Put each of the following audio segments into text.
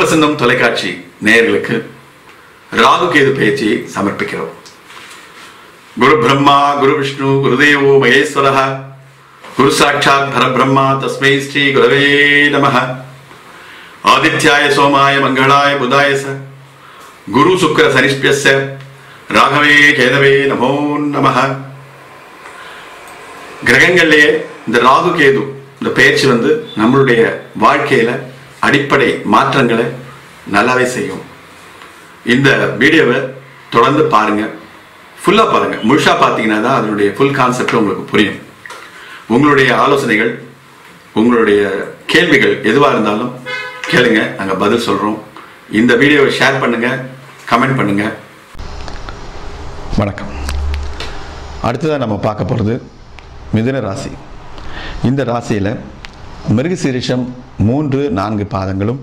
வசந்தம் தொலைக்காட்சி நேயர்களுக்கு ராகு கேது பயிற்சியை சமர்ப்பிக்கிறோம் குரு பிரம்மா குரு விஷ்ணு குருதேவோ மகேஸ்வரः குரு சாட்சாத் பரபிரம்மா தஸ்மை ஸ்ரீ குரவே நமः ஆதித்யாய சோமாய மங்களாய புதாய ச குரு சுக்கர சனிஷ்பியஸ்ய ராகவே கேதவே நமோ நமः கிரகங்கள்லயே இந்த ராகு கேது இந்த பயிற்சி வந்து நம்மளுடைய வாழ்க்கையில அடிப்படை மாற்றங்களை நல்லாவே செய்யும் இந்த வீடியோவை தொடர்ந்து பாருங்க ஃபுல்லா பாருங்க முழுசா பார்த்தீங்கன்னா தான் அதனுடைய ஃபுல் கான்செப்ட் உங்களுக்கு புரியும் உங்களுடைய ஆலோசனைகள் உங்களுடைய கேள்விகள் எதுவாக இருந்தாலும் கேளுங்க நாங்கள் பதில் சொல்றோம் இந்த வீடியோவை ஷேர் பண்ணுங்க கமெண்ட் பண்ணுங்க வணக்கம் அடுத்ததாக நம்ம பார்க்க போகிறது மிதுன ராசி இந்த ராசியில் மிருகசீரிஷம் மூன்று நான்கு பாதங்களும்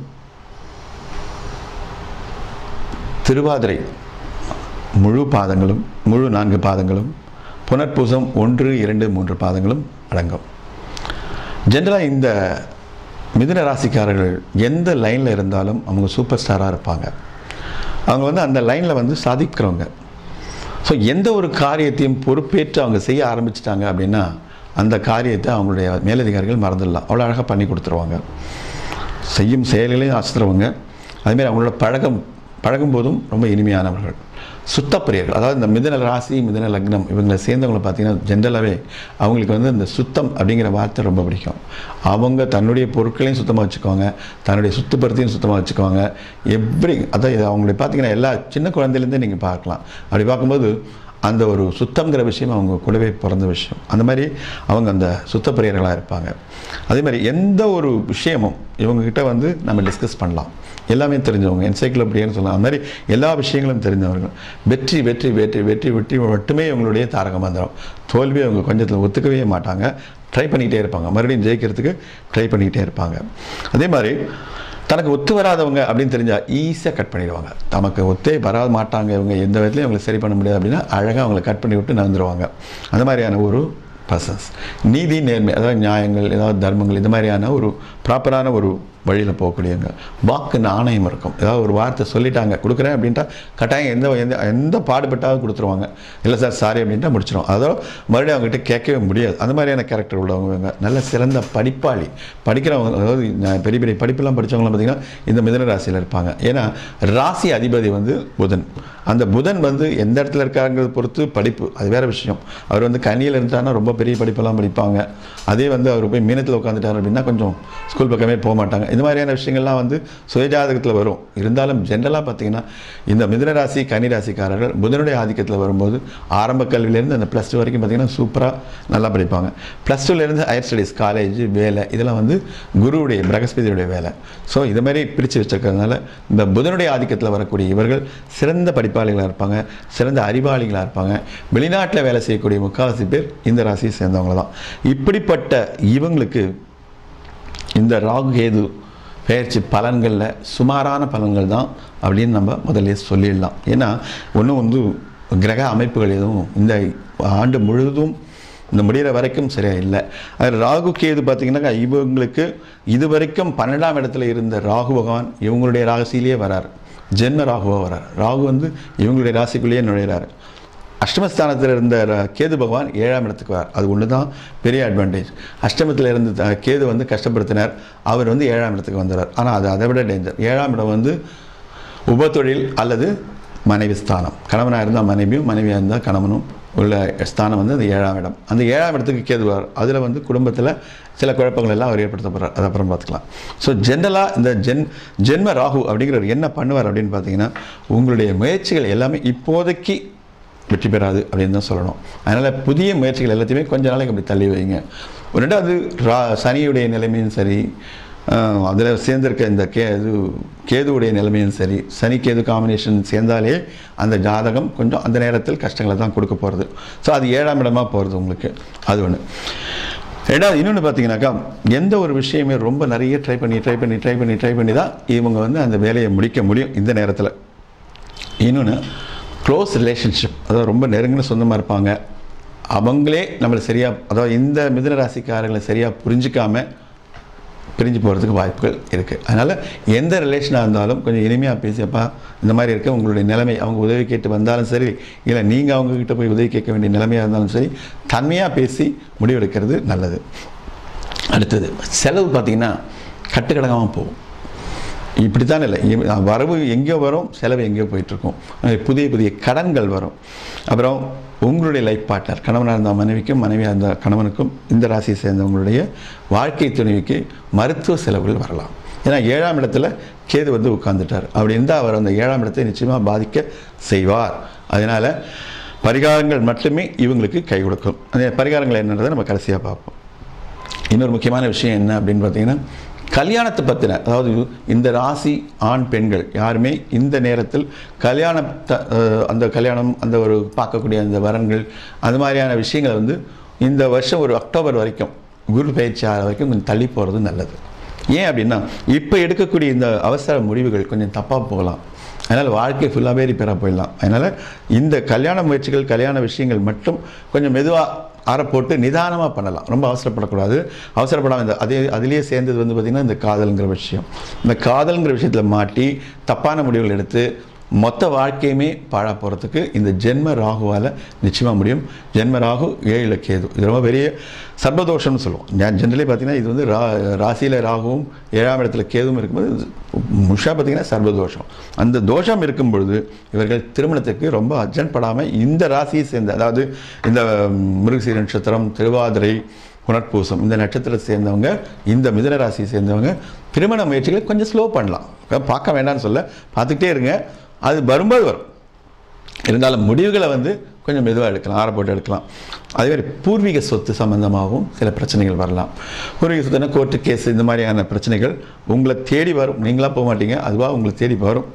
திருவாதிரை முழு பாதங்களும் முழு நான்கு பாதங்களும் புனர்பூசம் ஒன்று இரண்டு மூன்று பாதங்களும் அடங்கும் ஜென்ரலாக இந்த மிதுன ராசிக்காரர்கள் எந்த லைனில் இருந்தாலும் அவங்க சூப்பர் ஸ்டாராக இருப்பாங்க அவங்க வந்து அந்த லைனில் வந்து சாதிக்கிறவங்க ஸோ எந்த ஒரு காரியத்தையும் பொறுப்பேற்று அவங்க செய்ய ஆரம்பிச்சிட்டாங்க அப்படின்னா அந்த காரியத்தை அவங்களுடைய மேலதிகாரிகள் மறந்துடலாம் அவ்வளோ அழகாக பண்ணி கொடுத்துருவாங்க செய்யும் செயல்களையும் அசுத்துறவங்க அதுமாரி அவங்களோட பழகம் பழகும் போதும் ரொம்ப இனிமையானவர்கள் சுத்தப்பிரியர்கள் அதாவது இந்த மிதன ராசி மிதன லக்னம் இவங்களை சேர்ந்தவங்களை பார்த்தீங்கன்னா ஜென்ரலாகவே அவங்களுக்கு வந்து இந்த சுத்தம் அப்படிங்கிற வார்த்தை ரொம்ப பிடிக்கும் அவங்க தன்னுடைய பொருட்களையும் சுத்தமாக வச்சுக்குவாங்க தன்னுடைய சுத்தப்படுத்தியும் சுத்தமாக வச்சுக்குவாங்க எவ்ரி அதாவது அவங்களை பார்த்தீங்கன்னா எல்லா சின்ன குழந்தையிலேருந்தே நீங்கள் பார்க்கலாம் அப்படி பார்க்கும்போது அந்த ஒரு சுத்தங்கிற விஷயம் அவங்க கூடவே பிறந்த விஷயம் அந்த மாதிரி அவங்க அந்த சுத்தப்பிரியர்களாக இருப்பாங்க அதே மாதிரி எந்த ஒரு விஷயமும் இவங்ககிட்ட வந்து நம்ம டிஸ்கஸ் பண்ணலாம் எல்லாமே தெரிஞ்சவங்க என்சைக்ளோபீடியான்னு சொல்லலாம் அந்த மாதிரி எல்லா விஷயங்களும் தெரிஞ்சவர்கள் வெற்றி வெற்றி வெற்றி வெற்றி வெற்றி மட்டுமே இவங்களுடைய தாரக மந்திரம் தோல்வி அவங்க கொஞ்சத்தில் ஒத்துக்கவே மாட்டாங்க ட்ரை பண்ணிக்கிட்டே இருப்பாங்க மறுபடியும் ஜெயிக்கிறதுக்கு ட்ரை பண்ணிக்கிட்டே இருப்பாங்க அதே மாதிரி தனக்கு ஒத்து வராதவங்க அப்படின்னு தெரிஞ்சால் ஈஸியாக கட் பண்ணிடுவாங்க தமக்கு ஒத்தே வர மாட்டாங்க இவங்க எந்த விதத்துலையும் அவங்களை சரி பண்ண முடியாது அப்படின்னா அழகாக அவங்கள கட் பண்ணி விட்டு நடந்துருவாங்க அந்த மாதிரியான ஒரு பர்சன்ஸ் நீதி நேர்மை அதாவது நியாயங்கள் ஏதாவது தர்மங்கள் இந்த மாதிரியான ஒரு ப்ராப்பரான ஒரு வழியில் போகக்கூடியவங்க வாக்கு நாணயம் இருக்கும் ஏதாவது ஒரு வார்த்தை சொல்லிட்டாங்க கொடுக்குறேன் அப்படின்ட்டா கட்டாயம் எந்த எந்த எந்த பாடுபட்டாலும் கொடுத்துருவாங்க இல்லை சார் சாரி அப்படின்ட்டா முடிச்சிடும் அதோட மறுபடியும் அவங்ககிட்ட கேட்கவே முடியாது அந்த மாதிரியான கேரக்டர் உள்ளவங்க இவங்க நல்ல சிறந்த படிப்பாளி படிக்கிறவங்க அதாவது நான் பெரிய பெரிய படிப்பெல்லாம் படித்தவங்களாம் பார்த்திங்கன்னா இந்த மிதன ராசியில் இருப்பாங்க ஏன்னா ராசி அதிபதி வந்து புதன் அந்த புதன் வந்து எந்த இடத்துல இருக்காங்கிறத பொறுத்து படிப்பு அது வேறு விஷயம் அவர் வந்து கனியில் இருந்தாருன்னா ரொம்ப பெரிய படிப்பெல்லாம் படிப்பாங்க அதே வந்து அவர் போய் மீனத்தில் உட்காந்துட்டார் அப்படின்னா கொஞ்சம் ஸ்கூல் பக்கமே போக மாட்டாங்க இந்த மாதிரியான விஷயங்கள்லாம் வந்து சுயஜாதகத்தில் வரும் இருந்தாலும் ஜென்ரலாக பார்த்தீங்கன்னா இந்த மிதுன ராசி கன்னி ராசிக்காரர்கள் புதனுடைய ஆதிக்கத்தில் வரும்போது ஆரம்ப கல்வியிலேருந்து அந்த ப்ளஸ் டூ வரைக்கும் பார்த்தீங்கன்னா சூப்பராக நல்லா படிப்பாங்க ப்ளஸ் டூலேருந்து ஹையர் ஸ்டடீஸ் காலேஜ் வேலை இதெல்லாம் வந்து குருவுடைய பிரகஸ்பதியுடைய வேலை ஸோ இது மாதிரி பிரித்து வச்சிருக்கிறதுனால இந்த புதனுடைய ஆதிக்கத்தில் வரக்கூடிய இவர்கள் சிறந்த படிப்பாளிகளாக இருப்பாங்க சிறந்த அறிவாளிகளாக இருப்பாங்க வெளிநாட்டில் வேலை செய்யக்கூடிய முக்கால்வாசி பேர் இந்த ராசியை சேர்ந்தவங்க தான் இப்படிப்பட்ட இவங்களுக்கு இந்த ராகு கேது பயிற்சி பலன்களில் சுமாரான பலன்கள் தான் அப்படின்னு நம்ம முதல்ல சொல்லிடலாம் ஏன்னா ஒன்றும் வந்து கிரக அமைப்புகள் எதுவும் இந்த ஆண்டு முழுவதும் இந்த முடிகிற வரைக்கும் சரியா இல்லை அது ராகு கேது பார்த்தீங்கன்னாக்கா இவங்களுக்கு இது வரைக்கும் பன்னெண்டாம் இடத்துல இருந்த ராகு பகவான் இவங்களுடைய ராசியிலேயே வரார் ஜென்ம ராகுவாக வரார் ராகு வந்து இவங்களுடைய ராசிக்குள்ளேயே நுழையிறாரு அஷ்டமஸ்தானத்தில் இருந்த ர- கேது பகவான் ஏழாம் இடத்துக்கு வரார் அது ஒன்று தான் பெரிய அட்வான்டேஜ் அஷ்டமத்தில் இருந்த த- கேது வந்து கஷ்டப்படுத்தினார் அவர் வந்து ஏழாம் இடத்துக்கு வந்துடுறார் ஆனால் அது அதை விட டேஞ்சர் ஏழாம் இடம் வந்து உபத்தொழில் அல்லது மனைவி ஸ்தானம் கணவனாக இருந்தால் மனைவியும் மனைவியாக இருந்தால் கணவனும் உள்ள ஸ்தானம் வந்து அந்த ஏழாம் இடம் அந்த ஏழாம் இடத்துக்கு கேதுவார் அதில் வந்து குடும்பத்தில் சில குழப்பங்கள் எல்லாம் அவர் ஏற்படுத்த போகிறார் அது அப்புறம் பார்த்துக்கலாம் ஸோ ஜென்ரலாக இந்த ஜென் ஜென்ம ராகு அப்படிங்கிறவர் என்ன பண்ணுவார் அப்படின்னு பார்த்தீங்கன்னா உங்களுடைய முயற்சிகள் எல்லாமே இப்போதைக்கு வெற்றி பெறாது அப்படின்னு தான் சொல்லணும் அதனால் புதிய முயற்சிகள் எல்லாத்தையுமே கொஞ்ச நாளைக்கு அப்படி தள்ளி வைங்க ரெண்டாவது ரா சனியுடைய நிலைமையும் சரி அதில் சேர்ந்திருக்க இந்த கே இது கேதுவுடைய நிலைமையும் சரி சனி கேது காம்பினேஷன் சேர்ந்தாலே அந்த ஜாதகம் கொஞ்சம் அந்த நேரத்தில் கஷ்டங்களை தான் கொடுக்க போகிறது ஸோ அது ஏழாம் இடமா போகிறது உங்களுக்கு அது ஒன்று ரெண்டாவது இன்னொன்று பார்த்தீங்கன்னாக்கா எந்த ஒரு விஷயமே ரொம்ப நிறைய ட்ரை பண்ணி ட்ரை பண்ணி ட்ரை பண்ணி ட்ரை பண்ணி தான் இவங்க வந்து அந்த வேலையை முடிக்க முடியும் இந்த நேரத்தில் இன்னொன்று க்ளோஸ் ரிலேஷன்ஷிப் அதாவது ரொம்ப நெருங்கின சொந்தமாக இருப்பாங்க அவங்களே நம்மளை சரியாக அதாவது இந்த மிதுன ராசிக்காரங்களை சரியாக புரிஞ்சிக்காம பிரிஞ்சு போகிறதுக்கு வாய்ப்புகள் இருக்குது அதனால் எந்த ரிலேஷனாக இருந்தாலும் கொஞ்சம் இனிமையாக பேசியப்பா இந்த மாதிரி இருக்க உங்களுடைய நிலைமை அவங்க உதவி கேட்டு வந்தாலும் சரி இல்லை நீங்கள் அவங்கக்கிட்ட போய் உதவி கேட்க வேண்டிய நிலைமையாக இருந்தாலும் சரி தன்மையாக பேசி முடிவெடுக்கிறது நல்லது அடுத்தது செலவு பார்த்திங்கன்னா கட்டுக்கடங்காமல் போகும் இப்படி தான் இல்லை இ- வரவு எங்கேயோ வரும் செலவு எங்கேயோ போயிட்டுருக்கும் புதிய புதிய கடன்கள் வரும் அப்புறம் உங்களுடைய லைஃப் பார்ட்னர் கணவனாக இருந்த மனைவிக்கும் மனைவியாக இருந்த கணவனுக்கும் இந்த ராசியை சேர்ந்தவங்களுடைய வாழ்க்கை துணைவிக்கு மருத்துவ செலவுகள் வரலாம் ஏன்னா ஏழாம் இடத்துல கேது வந்து உட்கார்ந்துட்டார் அப்படி இருந்தால் அவர் அந்த ஏழாம் இடத்தை நிச்சயமாக பாதிக்க செய்வார் அதனால் பரிகாரங்கள் மட்டுமே இவங்களுக்கு கை கொடுக்கும் அந்த பரிகாரங்கள் என்னன்றதை நம்ம கடைசியாக பார்ப்போம் இன்னொரு முக்கியமான விஷயம் என்ன அப்படின்னு பார்த்தீங்கன்னா கல்யாணத்தை பற்றின அதாவது இந்த ராசி ஆண் பெண்கள் யாருமே இந்த நேரத்தில் கல்யாணத்தை அஹ், அந்த கல்யாணம் அந்த ஒரு பார்க்கக்கூடிய அந்த வரன்கள் அது மாதிரியான விஷயங்களை வந்து இந்த வருஷம் ஒரு அக்டோபர் வரைக்கும் குரு பயிற்சி ஆகிற வரைக்கும் கொஞ்சம் தள்ளி போகிறது நல்லது ஏன் அப்படின்னா இப்போ எடுக்கக்கூடிய இந்த அவசர முடிவுகள் கொஞ்சம் தப்பாக போகலாம் அதனால் வாழ்க்கை ஃபுல்லாகவே ரிப்பேராக போயிடலாம் அதனால் இந்த கல்யாண முயற்சிகள் கல்யாண விஷயங்கள் மட்டும் கொஞ்சம் மெதுவாக அரை போட்டு நிதானமாக பண்ணலாம் ரொம்ப அவசரப்படக்கூடாது அவசரப்படாமல் இந்த அதே அதிலேயே சேர்ந்தது வந்து பார்த்திங்கன்னா இந்த காதல்ங்கிற விஷயம் இந்த காதல்ங்கிற விஷயத்தில் மாட்டி தப்பான முடிவுகள் எடுத்து மொத்த வாழ்க்கையுமே பாழா போகிறதுக்கு இந்த ஜென்ம ராகுவால் நிச்சயமாக முடியும் ஜென்ம ராகு ஏழில் கேது இது ரொம்ப பெரிய சர்வதோஷம்னு சொல்லுவோம் ஜென்ரலி பார்த்தீங்கன்னா இது வந்து ரா ராசியில் ராகுவும் ஏழாம் இடத்துல கேதுவும் இருக்கும்போது முஷா பார்த்தீங்கன்னா சர்வதோஷம் அந்த தோஷம் இருக்கும் பொழுது இவர்கள் திருமணத்துக்கு ரொம்ப அர்ஜென்ட் படாமல் இந்த ராசியை சேர்ந்த அதாவது இந்த மிருகசீர நட்சத்திரம் திருவாதிரை புனர்பூசம் இந்த நட்சத்திரத்தை சேர்ந்தவங்க இந்த மிதன ராசியை சேர்ந்தவங்க திருமண முயற்சிகளை கொஞ்சம் ஸ்லோ பண்ணலாம் பார்க்க வேண்டாம்னு சொல்ல பார்த்துக்கிட்டே இருங்க அது வரும்போது வரும் இருந்தாலும் முடிவுகளை வந்து கொஞ்சம் மெதுவாக எடுக்கலாம் ஆற போட்டு எடுக்கலாம் அதே மாதிரி பூர்வீக சொத்து சம்பந்தமாகவும் சில பிரச்சனைகள் வரலாம் பூர்வீக சொத்துனா கோர்ட்டு கேஸ் இந்த மாதிரியான பிரச்சனைகள் உங்களை தேடி வரும் நீங்களாக போக மாட்டீங்க அதுவாக உங்களை தேடி வரும்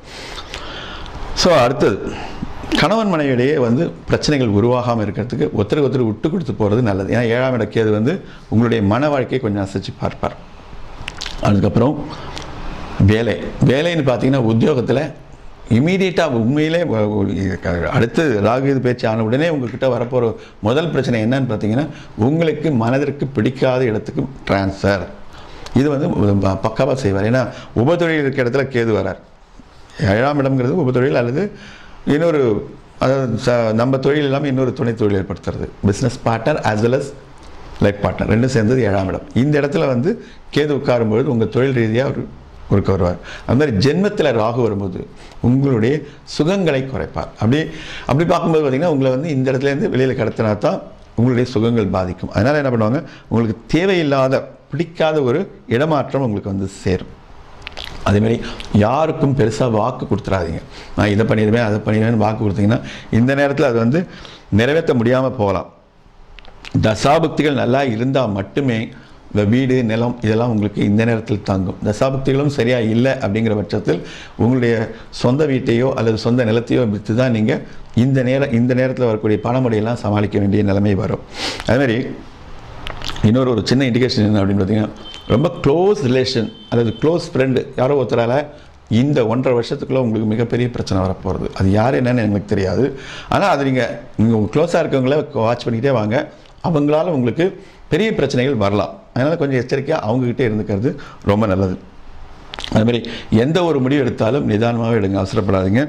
ஸோ அடுத்தது கணவன் மனைவியிடையே வந்து பிரச்சனைகள் உருவாகாமல் இருக்கிறதுக்கு ஒருத்தருக்கு ஒருத்தர் விட்டு கொடுத்து போகிறது நல்லது ஏன்னா ஏழாம் இடக்கேது வந்து உங்களுடைய மன வாழ்க்கையை கொஞ்சம் அசைச்சு பார்ப்பார் அதுக்கப்புறம் வேலை வேலைன்னு பார்த்தீங்கன்னா உத்தியோகத்தில் இமீடியட்டாக உண்மையிலே வ- ஒரு இது- அடுத்து ராகு இது பேச்சு ஆன உடனே உங்ககிட்ட வரப்போகிற முதல் பிரச்சனை என்னன்னு பார்த்தீங்கன்னா உங்களுக்கு மனதிற்கு பிடிக்காத இடத்துக்கு ட்ரான்ஸ்ஃபர் இது வந்து பக்காவாக செய்வார் ஏன்னா உபதொழில் இருக்கிற இடத்துல கேது வரார் ஏழாம் இடம்ங்கிறது உபத்தொழில் அல்லது இன்னொரு அதாவது ச- நம்ம தொழில் இல்லாமல் இன்னொரு துணை தொழில் ஏற்படுத்துறது business partner as well as life partner ரெண்டும் சேர்ந்தது ஏழாம் இடம் இந்த இடத்துல வந்து கேது உட்காரும்பொழுது உங்கள் தொழில் ரீதியாக ஒரு ஒருக்க வருவார் அது மாதிரி ஜென்மத்தில் ராகு வரும்போது உங்களுடைய சுகங்களை குறைப்பார் அப்படி அப்படி பார்க்கும்போது பார்த்தீங்கன்னா உங்களை வந்து இந்த இடத்துலேருந்து வெளியில் கடத்தினா தான் உங்களுடைய சுகங்கள் பாதிக்கும் அதனால் என்ன பண்ணுவாங்க உங்களுக்கு தேவையில்லாத பிடிக்காத ஒரு இடமாற்றம் உங்களுக்கு வந்து சேரும் அதேமாதிரி யாருக்கும் பெருசாக வாக்கு கொடுத்துறாதீங்க நான் இதை பண்ணிடுவேன் அதை பண்ணிடுவேன் வாக்கு கொடுத்தீங்கன்னா இந்த நேரத்தில் அது வந்து நிறைவேற்ற முடியாமல் போகலாம் தசாபக்திகள் நல்லா இருந்தால் மட்டுமே இந்த வீடு நிலம் இதெல்லாம் உங்களுக்கு இந்த நேரத்தில் தாங்கும் தசாபக்திகளும் சரியாக இல்லை அப்படிங்கிற பட்சத்தில் உங்களுடைய சொந்த வீட்டையோ அல்லது சொந்த நிலத்தையோ விற்று தான் நீங்கள் இந்த நேரம் இந்த நேரத்தில் வரக்கூடிய பணமுடையெல்லாம் சமாளிக்க வேண்டிய நிலைமை வரும் அதுமாதிரி இன்னொரு ஒரு சின்ன இண்டிகேஷன் என்ன அப்படின்னு பார்த்தீங்கன்னா ரொம்ப க்ளோஸ் ரிலேஷன் அல்லது க்ளோஸ் ஃப்ரெண்டு யாரோ ஒருத்தரால் இந்த ஒன்றரை வருஷத்துக்குள்ளே உங்களுக்கு மிகப்பெரிய பிரச்சனை வரப்போகிறது அது யார் என்னன்னு எனக்கு தெரியாது ஆனால் அது நீங்கள் நீங்கள் க்ளோஸாக இருக்கவங்கள வாட்ச் பண்ணிக்கிட்டே வாங்க அவங்களால உங்களுக்கு பெரிய பிரச்சனைகள் வரலாம் அதனால் கொஞ்சம் எச்சரிக்கையாக அவங்கக்கிட்டே இருந்துக்கிறது ரொம்ப நல்லது அதுமாதிரி எந்த ஒரு முடிவு எடுத்தாலும் நிதானமாகவே எடுங்க அவசரப்படாதீங்க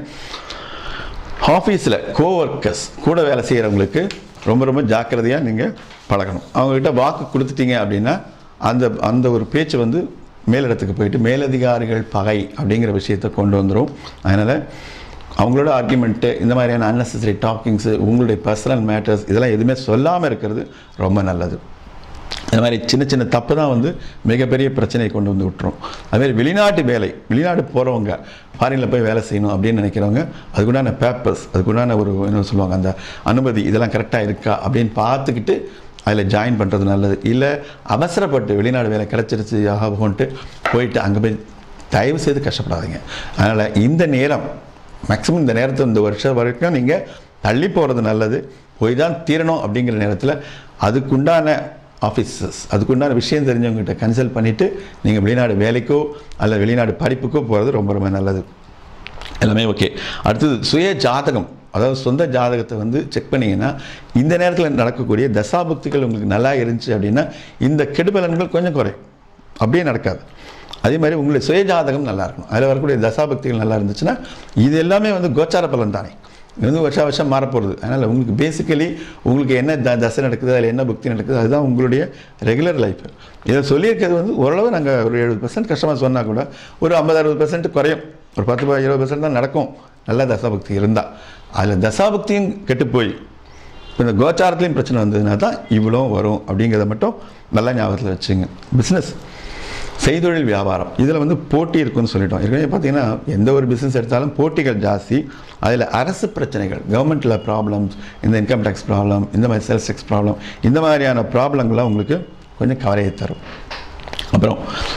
ஆஃபீஸில் கோவொர்க்கர்ஸ் கூட வேலை செய்கிறவங்களுக்கு ரொம்ப ரொம்ப ஜாக்கிரதையாக நீங்கள் பழகணும் அவங்கக்கிட்ட வாக்கு கொடுத்துட்டீங்க அப்படின்னா அந்த அந்த ஒரு பேச்சு வந்து மேலிடத்துக்கு போயிட்டு மேலதிகாரிகள் பகை அப்படிங்கிற விஷயத்தை கொண்டு வந்துடும் அதனால் அவங்களோட ஆர்குமெண்ட்டு இந்த மாதிரியான அன்னெசரி டாக்கிங்ஸு உங்களுடைய பர்சனல் மேட்டர்ஸ் இதெல்லாம் எதுவுமே சொல்லாமல் இருக்கிறது ரொம்ப நல்லது இந்த மாதிரி சின்ன சின்ன தப்பு தான் வந்து மிகப்பெரிய பிரச்சனையை கொண்டு வந்து விட்டுரும் அதுமாதிரி வெளிநாட்டு வேலை வெளிநாடு போகிறவங்க ஃபாரினில் போய் வேலை செய்யணும் அப்படின்னு நினைக்கிறவங்க அதுக்குண்டான பேப்பர்ஸ் அதுக்குண்டான ஒரு என்ன சொல்லுவாங்க அந்த அனுமதி இதெல்லாம் கரெக்டாக இருக்கா அப்படின்னு பார்த்துக்கிட்டு அதில் ஜாயின் பண்ணுறது நல்லது இல்லை அவசரப்பட்டு வெளிநாடு வேலை கிடச்சிருச்சு ஆகும்ன்ட்டு போயிட்டு அங்கே போய் தயவு செய்து கஷ்டப்படாதீங்க அதனால் இந்த நேரம் மேக்ஸிமம் இந்த நேரத்தை இந்த வருஷம் வரைக்கும் நீங்கள் தள்ளி போகிறது நல்லது போய் தான் தீரணும் அப்படிங்கிற நேரத்தில் அதுக்குண்டான ஆஃபீஸர்ஸ் அதுக்குண்டான விஷயம் தெரிஞ்சவங்ககிட்ட கன்சல்ட் பண்ணிவிட்டு நீங்கள் வெளிநாடு வேலைக்கோ அல்ல வெளிநாடு படிப்புக்கோ போகிறது ரொம்ப ரொம்ப நல்லது எல்லாமே ஓகே அடுத்தது சுய ஜாதகம் அதாவது சொந்த ஜாதகத்தை வந்து செக் பண்ணிங்கன்னா இந்த நேரத்தில் நடக்கக்கூடிய தசாபுக்திகள் உங்களுக்கு நல்லா இருந்துச்சு அப்படின்னா இந்த கெடுபலன்கள் கொஞ்சம் குறையும் அப்படியே நடக்காது அதே மாதிரி உங்களுடைய சுயஜாதகம் நல்லா இருக்கணும் அதில் வரக்கூடிய தசாபக்திகள் நல்லா இருந்துச்சுன்னா இது எல்லாமே வந்து கோச்சார பலன் தானே இது வந்து வருஷா வருஷம் மாறப்போகிறது அதனால் உங்களுக்கு பேசிக்கலி உங்களுக்கு என்ன த தசை நடக்குது அதில் என்ன புக்தி நடக்குது அதுதான் உங்களுடைய ரெகுலர் லைஃப் இதை சொல்லியிருக்கிறது வந்து ஓரளவு நாங்கள் ஒரு எழுபது பர்சன்ட் கஷ்டமாக சொன்னால் கூட ஒரு ஐம்பது அறுபது பர்சன்ட் குறையும் ஒரு பத்து ப- இருபது பர்சன்ட் தான் நடக்கும் நல்ல தசாபக்தி இருந்தால் அதில் தசாபக்தியும் கெட்டு போய் இப்ப இந்த கோச்சாரத்துலேயும் பிரச்சனை வந்ததுன்னா தான் இவ்வளோ வரும் அப்படிங்கிறத மட்டும் நல்லா ஞாபகத்தில் வச்சுங்க பிஸ்னஸ் செய்தொழில் வியாபாரம் இதில் வந்து போட்டி இருக்குன்னு சொல்லிட்டோம் ஏற்கனவே பார்த்தீங்கன்னா எந்த ஒரு பிஸ்னஸ் எடுத்தாலும் போட்டிகள் ஜாஸ்தி அதில் அரசு பிரச்சனைகள் கவர்மெண்ட்டில் ப்ராப்ளம்ஸ் இந்த இன்கம் டேக்ஸ் ப்ராப்ளம் இந்த மாதிரி சேல்ஸ் டேக்ஸ் ப்ராப்ளம் இந்த மாதிரியான ப்ராப்ளங்கள்லாம் உங்களுக்கு கொஞ்சம் கவலையை தரும் அப்புறம்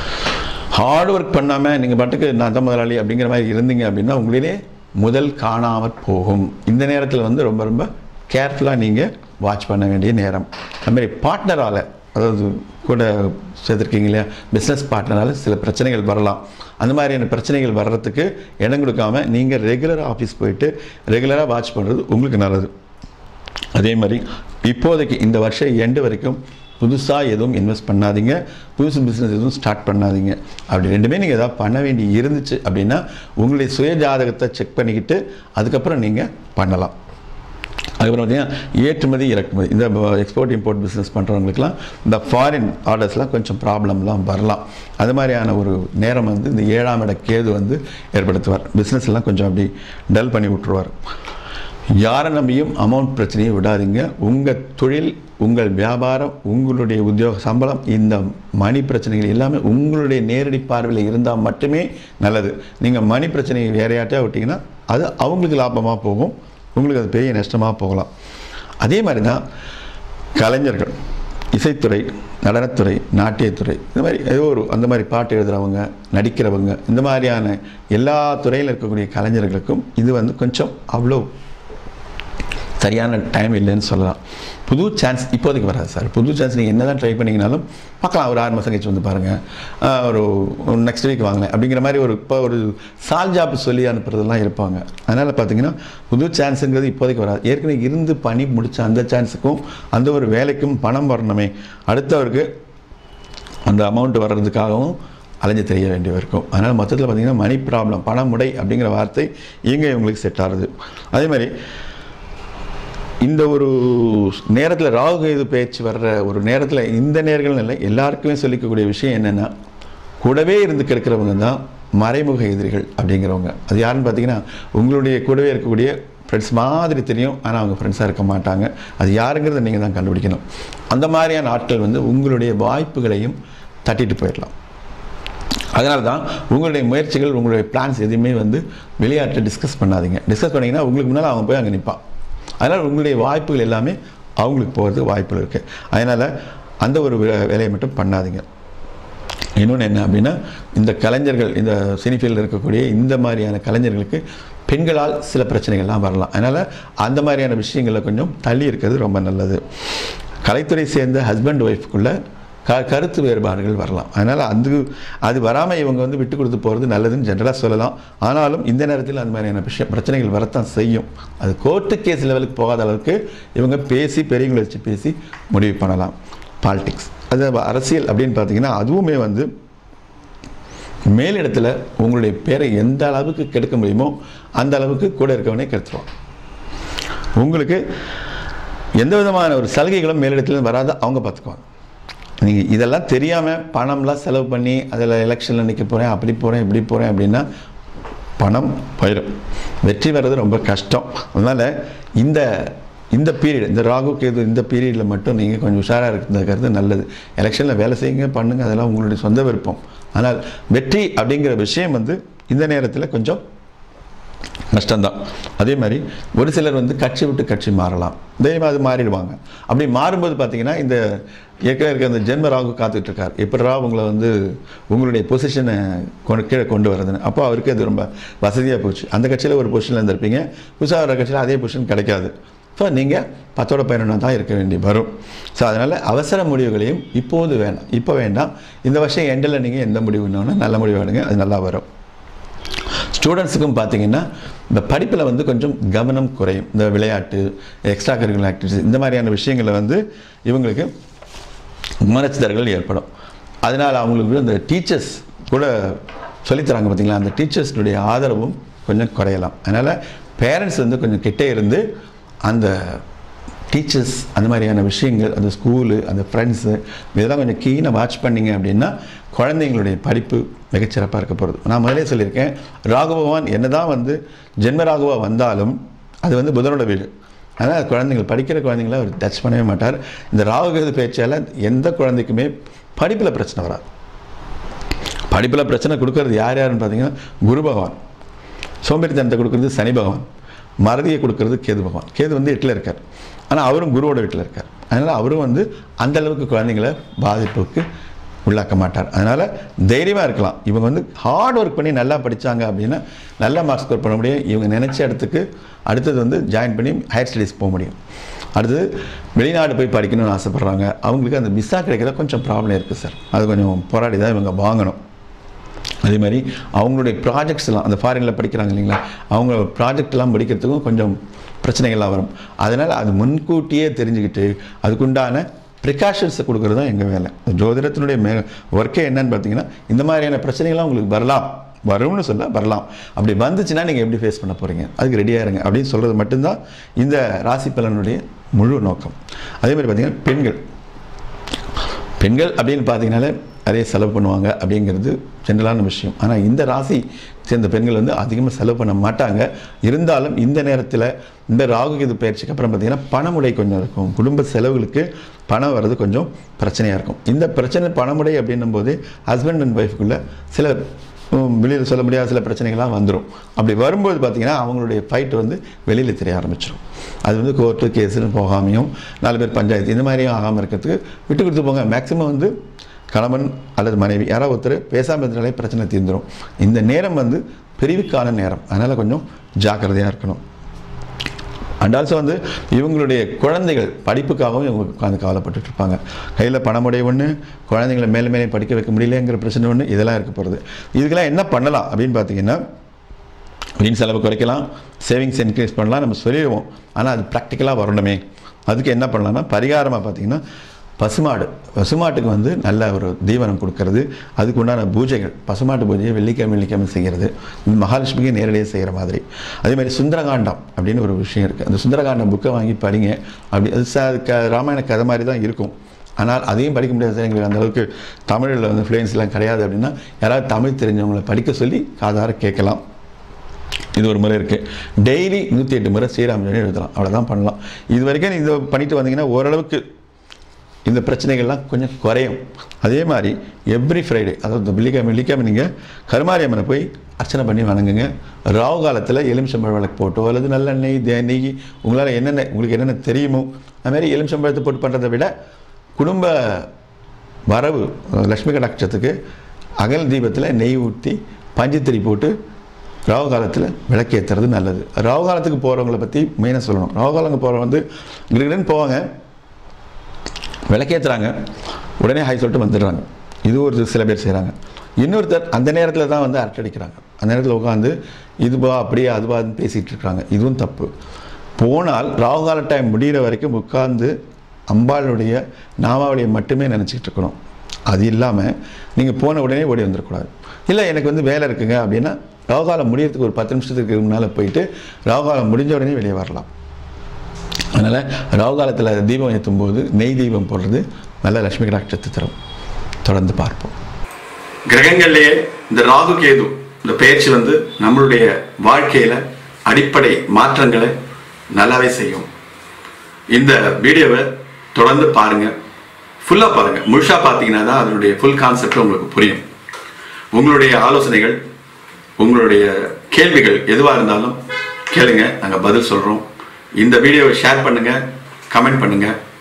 ஹார்ட் ஒர்க் பண்ணாமல் நீங்கள் பாட்டுக்கு நான் தான் முதலாளி அப்படிங்கிற மாதிரி இருந்தீங்க அப்படின்னா உங்களிலே முதல் காணாமற் போகும் இந்த நேரத்தில் வந்து ரொம்ப ரொம்ப கேர்ஃபுல்லாக நீங்கள் வாட்ச் பண்ண வேண்டிய நேரம் அது மாதிரி பார்ட்னரால் அதாவது கூட சேர்த்துருக்கீங்க இல்லையா பிஸ்னஸ் பார்ட்னரால் சில பிரச்சனைகள் வரலாம் அந்த மாதிரியான பிரச்சனைகள் வர்றதுக்கு இடம் கொடுக்காம நீங்கள் ரெகுலராக ஆஃபீஸ் போயிட்டு ரெகுலராக வாட்ச் பண்ணுறது உங்களுக்கு நல்லது அதே மாதிரி இப்போதைக்கு இந்த வருஷம் எண்டு வரைக்கும் புதுசாக எதுவும் இன்வெஸ்ட் பண்ணாதீங்க புதுசு பிஸ்னஸ் எதுவும் ஸ்டார்ட் பண்ணாதீங்க அப்படி ரெண்டுமே நீங்கள் எதாவது பண்ண வேண்டி இருந்துச்சு அப்படின்னா உங்களுடைய சுய ஜாதகத்தை செக் பண்ணிக்கிட்டு அதுக்கப்புறம் நீங்கள் பண்ணலாம் அதுக்கப்புறம் பார்த்தீங்கன்னா ஏற்றுமதி இறக்குமதி இந்த எக்ஸ்போர்ட் இம்போர்ட் பிஸ்னஸ் பண்ணுறவங்களுக்குலாம் இந்த ஃபாரின் ஆர்டர்ஸ்லாம் கொஞ்சம் ப்ராப்ளம்லாம் வரலாம் அது மாதிரியான ஒரு நேரம் வந்து இந்த ஏழாம் இட கேது வந்து ஏற்படுத்துவார் பிஸ்னஸ் எல்லாம் கொஞ்சம் அப்படி டல் பண்ணி விட்டுருவார் யாரை நம்பியும் அமௌண்ட் பிரச்சனையை விடாதீங்க உங்கள் தொழில் உங்கள் வியாபாரம் உங்களுடைய உத்தியோக சம்பளம் இந்த மணி பிரச்சனைகள் எல்லாமே உங்களுடைய நேரடி பார்வையில் இருந்தால் மட்டுமே நல்லது நீங்கள் மணி பிரச்சனையை வேறையாட்டா விட்டிங்கன்னா அது அவங்களுக்கு லாபமாக போகும் உங்களுக்கு அது பெரிய நஷ்டமாக போகலாம் அதே மாதிரி தான் கலைஞர்கள் இசைத்துறை நடனத்துறை நாட்டியத்துறை இந்த மாதிரி ஏதோ ஒரு அந்த மாதிரி பாட்டு எழுதுகிறவங்க நடிக்கிறவங்க இந்த மாதிரியான எல்லா துறையில் இருக்கக்கூடிய கலைஞர்களுக்கும் இது வந்து கொஞ்சம் அவ்வளோ சரியான டைம் இல்லைன்னு சொல்லலாம் புது சான்ஸ் இப்போதைக்கு வராது சார் புது சான்ஸ் நீங்கள் என்ன தான் ட்ரை பண்ணிங்கனாலும் பார்க்கலாம் ஒரு ஆறு மாதம் கழிச்சு வந்து பாருங்கள் ஒரு நெக்ஸ்ட் வீக் வாங்கினேன் அப்படிங்கிற மாதிரி ஒரு இப்போ ஒரு சால் ஜாப் சொல்லி அனுப்புறதெல்லாம் இருப்பாங்க அதனால் பார்த்தீங்கன்னா புது சான்ஸுங்கிறது இப்போதைக்கு வராது ஏற்கனவே இருந்து பணி முடித்த அந்த சான்ஸுக்கும் அந்த ஒரு வேலைக்கும் பணம் வரணுமே அடுத்தவருக்கு அந்த அமௌண்ட் வர்றதுக்காகவும் அலைஞ்சு தெரிய வேண்டிய இருக்கும் அதனால் மொத்தத்தில் பார்த்தீங்கன்னா மணி ப்ராப்ளம் பணமுடை அப்படிங்கிற வார்த்தை இங்கே இவங்களுக்கு செட் ஆகுது அதே மாதிரி இந்த ஒரு நேரத்தில் ராகு கேது பேச்சு வர்ற ஒரு நேரத்தில் இந்த நேர்கள் இல்லை எல்லாருக்குமே சொல்லிக்கக்கூடிய விஷயம் என்னென்னா கூடவே இருந்து கிடக்கிறவங்க தான் மறைமுக எதிரிகள் அப்படிங்கிறவங்க அது யாருன்னு பார்த்தீங்கன்னா உங்களுடைய கூடவே இருக்கக்கூடிய ஃப்ரெண்ட்ஸ் மாதிரி தெரியும் ஆனால் அவங்க ஃப்ரெண்ட்ஸாக இருக்க மாட்டாங்க அது யாருங்கிறத நீங்கள் தான் கண்டுபிடிக்கணும் அந்த மாதிரியான ஆட்கள் வந்து உங்களுடைய வாய்ப்புகளையும் தட்டிட்டு போயிடலாம் அதனால தான் உங்களுடைய முயற்சிகள் உங்களுடைய பிளான்ஸ் எதுவுமே வந்து விளையாட்டை டிஸ்கஸ் பண்ணாதீங்க டிஸ்கஸ் பண்ணிங்கன்னா உங்களுக்கு முன்னால் அவங்க போய் அங்கே நிற்பான் அதனால் உங்களுடைய வாய்ப்புகள் எல்லாமே அவங்களுக்கு போகிறதுக்கு வாய்ப்புகள் இருக்குது அதனால் அந்த ஒரு வே- வேலையை மட்டும் பண்ணாதீங்க இன்னொன்று என்ன அப்படின்னா இந்த கலைஞர்கள் இந்த சினிஃபீல்டில் இருக்கக்கூடிய இந்த மாதிரியான கலைஞர்களுக்கு பெண்களால் சில பிரச்சனைகள்லாம் வரலாம் அதனால் அந்த மாதிரியான விஷயங்களில் கொஞ்சம் தள்ளி இருக்கிறது ரொம்ப நல்லது கலைத்துறை சேர்ந்த ஹஸ்பண்ட் ஒய்ஃப்குள்ளே க கருத்து வேறுபாடுகள் வரலாம் அதனால் அது அது வராமல் இவங்க வந்து விட்டு கொடுத்து போகிறது நல்லதுன்னு ஜென்ரலாக சொல்லலாம் ஆனாலும் இந்த நேரத்தில் அந்த மாதிரியான விஷயம் பிரச்சனைகள் வரத்தான் செய்யும் அது கோர்ட்டு கேஸ் லெவலுக்கு போகாத அளவுக்கு இவங்க பேசி பெரியவங்களை வச்சு பேசி முடிவு பண்ணலாம் பாலிடிக்ஸ் அது அரசியல் அப்படின்னு பார்த்தீங்கன்னா அதுவுமே வந்து மேலிடத்தில் உங்களுடைய பேரை எந்த அளவுக்கு கெடுக்க முடியுமோ அந்த அளவுக்கு கூட இருக்கவனே கெடுத்துருவான் உங்களுக்கு எந்த விதமான ஒரு சலுகைகளும் மேலிடத்துல வராத அவங்க பார்த்துக்குவாங்க நீங்கள் இதெல்லாம் தெரியாமல் பணம்லாம் செலவு பண்ணி அதில் எலெக்ஷனில் நிற்க போகிறேன் அப்படி போகிறேன் இப்படி போகிறேன் அப்படின்னா பணம் போயிடும் வெற்றி வர்றது ரொம்ப கஷ்டம் அதனால் இந்த இந்த பீரியட் இந்த ராகு கேது இந்த பீரியடில் மட்டும் நீங்கள் கொஞ்சம் உஷாராக இருக்கிறது நல்லது எலெக்ஷனில் வேலை செய்யுங்க பண்ணுங்க அதெல்லாம் உங்களுடைய சொந்த விருப்பம் ஆனால் வெற்றி அப்படிங்கிற விஷயம் வந்து இந்த நேரத்தில் கொஞ்சம் நஷ்டம்தான் அதே மாதிரி ஒரு சிலர் வந்து கட்சி விட்டு கட்சி மாறலாம் தெய்வம் அது மாறிடுவாங்க அப்படி மாறும்போது பார்த்தீங்கன்னா இந்த ஏற்கனவே இருக்க அந்த ஜென்ம ராகு காத்துட்டு இருக்கார் எப்படிரா உங்களை வந்து உங்களுடைய பொசிஷனை கொண்டு கீழே கொண்டு வரதுன்னு அப்போ அவருக்கு அது ரொம்ப வசதியாக போச்சு அந்த கட்சியில் ஒரு பொசிஷனில் இருந்திருப்பீங்க புதுசாக வர கட்சியில் அதே பொசிஷன் கிடைக்காது ஸோ நீங்கள் பத்தோட பதினொன்றா தான் இருக்க வேண்டி வரும் ஸோ அதனால் அவசர முடிவுகளையும் இப்போது வேண்டாம் இப்போ வேண்டாம் இந்த வருஷம் எண்டில் நீங்கள் எந்த முடிவு வேணும்னா நல்ல முடிவு எடுங்க அது நல்லா வரும் ஸ்டூடெண்ட்ஸுக்கும் பார்த்தீங்கன்னா இந்த படிப்பில் வந்து கொஞ்சம் கவனம் குறையும் இந்த விளையாட்டு எக்ஸ்ட்ரா கரிக்குலர் ஆக்டிவிட்டிஸ் இந்த மாதிரியான விஷயங்களில் வந்து இவங்களுக்கு மனச்சிதறல்கள் ஏற்படும் அதனால் அவங்களுக்கு அந்த டீச்சர்ஸ் கூட சொல்லித்தராங்க பார்த்தீங்களா அந்த டீச்சர்ஸ்னுடைய ஆதரவும் கொஞ்சம் குறையலாம் அதனால் பேரண்ட்ஸ் வந்து கொஞ்சம் கிட்டே இருந்து அந்த டீச்சர்ஸ் அந்த மாதிரியான விஷயங்கள் அந்த ஸ்கூலு அந்த ஃப்ரெண்ட்ஸு இதெல்லாம் கொஞ்சம் கீனாக வாட்ச் பண்ணிங்க அப்படின்னா குழந்தைங்களுடைய படிப்பு மிகச்சிறப்பாக இருக்க போகிறது நான் முதலே சொல்லியிருக்கேன் ராகபவான் என்னதான் வந்து ஜென்ம ராகவா வந்தாலும் அது வந்து புதனோட வீடு அதனால் குழந்தைங்கள் படிக்கிற குழந்தைங்கள அவர் டச் பண்ணவே மாட்டார் இந்த ராகுகேது பேச்சால் எந்த குழந்தைக்குமே படிப்பில் பிரச்சனை வராது படிப்பில் பிரச்சனை கொடுக்கறது யார் யாருன்னு பார்த்தீங்கன்னா குரு பகவான் சோம்பேறித்தனத்தை கொடுக்கறது சனி பகவான் மறதியை கொடுக்கறது கேது பகவான் கேது வந்து எட்டில் இருக்கார் ஆனால் அவரும் குருவோட வீட்டில் இருக்கார் அதனால் அவரும் வந்து அந்த அளவுக்கு குழந்தைங்கள பாதிப்புக்கு உள்ளாக்க மாட்டார் அதனால் தைரியமாக இருக்கலாம் இவங்க வந்து ஹார்ட் ஒர்க் பண்ணி நல்லா படித்தாங்க அப்படின்னா நல்ல மார்க்ஸ் ஸ்கோர் பண்ண முடியும் இவங்க நினச்ச இடத்துக்கு அடுத்தது வந்து ஜாயின் பண்ணி ஹையர் ஸ்டடீஸ் போக முடியும் அடுத்தது வெளிநாடு போய் படிக்கணும்னு ஆசைப்பட்றாங்க அவங்களுக்கு அந்த விசா கிடைக்கிறத கொஞ்சம் ப்ராப்ளம் இருக்குது சார் அது கொஞ்சம் போராடி தான் இவங்க வாங்கணும் அதே மாதிரி அவங்களுடைய ப்ராஜெக்ட்ஸ் எல்லாம் அந்த ஃபாரினில் படிக்கிறாங்க இல்லைங்களா அவங்க ப்ராஜெக்ட்லாம் படிக்கிறதுக்கும் கொஞ்சம் பிரச்சனைகள்லாம் வரும் அதனால் அது முன்கூட்டியே தெரிஞ்சுக்கிட்டு அதுக்குண்டான ப்ரிகாஷன்ஸை கொடுக்குறது தான் எங்கள் வேலை ஜோதிடத்தினுடைய மே ஒர்க்கே என்னன்னு பார்த்தீங்கன்னா இந்த மாதிரியான பிரச்சனைகள்லாம் உங்களுக்கு வரலாம் வரும்னு சொல்ல வரலாம் அப்படி வந்துச்சுன்னா நீங்கள் எப்படி ஃபேஸ் பண்ண போகிறீங்க அதுக்கு ரெடியாக இருங்க அப்படின்னு சொல்கிறது மட்டும்தான் இந்த ராசி பலனுடைய முழு நோக்கம் அதே மாதிரி பார்த்தீங்கன்னா பெண்கள் பெண்கள் அப்படின்னு பார்த்தீங்கனாலே நிறைய செலவு பண்ணுவாங்க அப்படிங்கிறது ஜென்ரலான விஷயம் ஆனால் இந்த ராசி சேர்ந்த பெண்கள் வந்து அதிகமாக செலவு பண்ண மாட்டாங்க இருந்தாலும் இந்த நேரத்தில் இந்த ராகு இது பயிற்சிக்கு அப்புறம் பார்த்தீங்கன்னா பணமுடை கொஞ்சம் இருக்கும் குடும்ப செலவுகளுக்கு பணம் வர்றது கொஞ்சம் பிரச்சனையாக இருக்கும் இந்த பிரச்சனை பணமுடை அப்படின்னும் போது ஹஸ்பண்ட் அண்ட் ஒய்ஃபுக்குள்ள சில வெளியில் சொல்ல முடியாத சில பிரச்சனைகள்லாம் வந்துடும் அப்படி வரும்போது பார்த்தீங்கன்னா அவங்களுடைய ஃபைட் வந்து வெளியில் தெரிய ஆரம்பிச்சிடும் அது வந்து கோர்ட்டு கேஸுன்னு போகாமையும் நாலு பேர் பஞ்சாயத்து இந்த மாதிரியும் ஆகாமல் இருக்கிறதுக்கு விட்டு கொடுத்து போங்க மேக்ஸிமம் வந்து கணவன் அல்லது மனைவி யாராவது ஒருத்தர் பேசாமல் இருந்தாலே பிரச்சனை தீர்ந்துடும் இந்த நேரம் வந்து பிரிவுக்கான நேரம் அதனால் கொஞ்சம் ஜாக்கிரதையாக இருக்கணும் அண்ட் ஆல்சோ வந்து இவங்களுடைய குழந்தைகள் படிப்புக்காகவும் இவங்க உட்காந்து கவலைப்பட்டுட்டு இருப்பாங்க கையில் பணமுடைய ஒன்று குழந்தைங்களை மேலே மேலே படிக்க வைக்க முடியலங்கிற பிரச்சனை ஒன்று இதெல்லாம் இருக்க போகிறது இதுக்கெல்லாம் என்ன பண்ணலாம் அப்படின்னு பார்த்தீங்கன்னா வீண் செலவு குறைக்கலாம் சேவிங்ஸ் இன்க்ரீஸ் பண்ணலாம் நம்ம சொல்லிடுவோம் ஆனால் அது ப்ராக்டிக்கலாக வரணுமே அதுக்கு என்ன பண்ணலாம்னா பரிகாரமாக பார்த்தீங்கன்னா பசுமாடு பசுமாட்டுக்கு வந்து நல்ல ஒரு தீவனம் கொடுக்கறது அதுக்கு உண்டான பூஜைகள் பசுமாட்டு பூஜையை வெள்ளிக்கிழமை வெள்ளிக்கிழமை செய்கிறது இந்த மகாலட்சுமிக்கு நேரடியாக செய்கிற மாதிரி அதே மாதிரி சுந்தரகாண்டம் அப்படின்னு ஒரு விஷயம் இருக்குது அந்த சுந்தரகாண்டம் புக்கை வாங்கி படிங்க அப்படி அது ச க ராமாயண கதை மாதிரி தான் இருக்கும் ஆனால் அதையும் படிக்க முடியாது சார் எங்களுக்கு அந்த அளவுக்கு தமிழில் வந்து ஃப்ளூயன்ஸ்லாம் கிடையாது அப்படின்னா யாராவது தமிழ் தெரிஞ்சவங்களை படிக்க சொல்லி காதார கேட்கலாம் இது ஒரு முறை இருக்குது டெய்லி நூற்றி எட்டு முறை ஸ்ரீராம் ஜெயம் எழுதலாம் அவ்வளோதான் பண்ணலாம் இது வரைக்கும் இதை பண்ணிட்டு வந்தீங்கன்னா ஓரளவுக்கு இந்த பிரச்சனைகள்லாம் கொஞ்சம் குறையும் அதே மாதிரி எவ்ரி ஃப்ரைடே அதாவது வெள்ளிக்கிழமை வெள்ளிக்கிழமை நீங்கள் கருமாரியம்மனை போய் அர்ச்சனை பண்ணி வணங்குங்க ராவு காலத்தில் எலுமிச்சம்பழ விளக்கு போட்டோ அல்லது நல்லெண்ணெய் தே நெய் உங்களால் என்னென்ன உங்களுக்கு என்னென்ன தெரியுமோ அதுமாதிரி எலுமிச்சம்பழத்தை போட்டு பண்ணுறதை விட குடும்ப வரவு லக்ஷ்மி கடாட்சத்துக்கு அகல் தீபத்தில் நெய் ஊற்றி பஞ்சுத்திரி போட்டு ராகு காலத்தில் விளக்கேற்றுறது நல்லது ராகு காலத்துக்கு போகிறவங்கள பற்றி மெயினாக சொல்லணும் ராகு காலங்க போகிறவங்க வந்து கிரிகடன் போவாங்க விளக்கேற்றுறாங்க உடனே ஹை சொல்லிட்டு வந்துடுறாங்க இது ஒரு சில பேர் செய்கிறாங்க இன்னொருத்தர் அந்த நேரத்தில் தான் வந்து அரட்டடிக்கிறாங்க அந்த நேரத்தில் உட்காந்து இதுவா அப்படியே அதுவான்னு பேசிகிட்டு இருக்காங்க இதுவும் தப்பு போனால் ராகுகால டைம் முடிகிற வரைக்கும் உட்கார்ந்து அம்பாளுடைய நாமாவளியை மட்டுமே நினச்சிக்கிட்டு இருக்கணும் அது இல்லாமல் நீங்கள் போன உடனே ஓடி வந்துடக்கூடாது இல்லை எனக்கு வந்து வேலை இருக்குங்க அப்படின்னா ராகுகாலம் முடியறதுக்கு ஒரு பத்து நிமிஷத்துக்கு முன்னால் போயிட்டு ராகுகாலம் முடிஞ்ச உடனே வெளியே வரலாம் அதனால் ராகு காலத்தில் தீபம் ஏற்றும் போது நெய் தீபம் போடுறது நல்ல லட்சுமி கடாட்சத்தை தரும் தொடர்ந்து பார்ப்போம் கிரகங்கள்லேயே இந்த ராகு கேது இந்த பயிற்சி வந்து நம்மளுடைய வாழ்க்கையில அடிப்படை மாற்றங்களை நல்லாவே செய்யும் இந்த வீடியோவை தொடர்ந்து பாருங்க ஃபுல்லா பாருங்க முழுசா பார்த்தீங்கன்னா தான் அதனுடைய ஃபுல் கான்செப்ட் உங்களுக்கு புரியும் உங்களுடைய ஆலோசனைகள் உங்களுடைய கேள்விகள் எதுவாக இருந்தாலும் கேளுங்க நாங்கள் பதில் சொல்கிறோம் இந்த வீடியோவை ஷேர் பண்ணுங்க கமெண்ட் பண்ணுங்க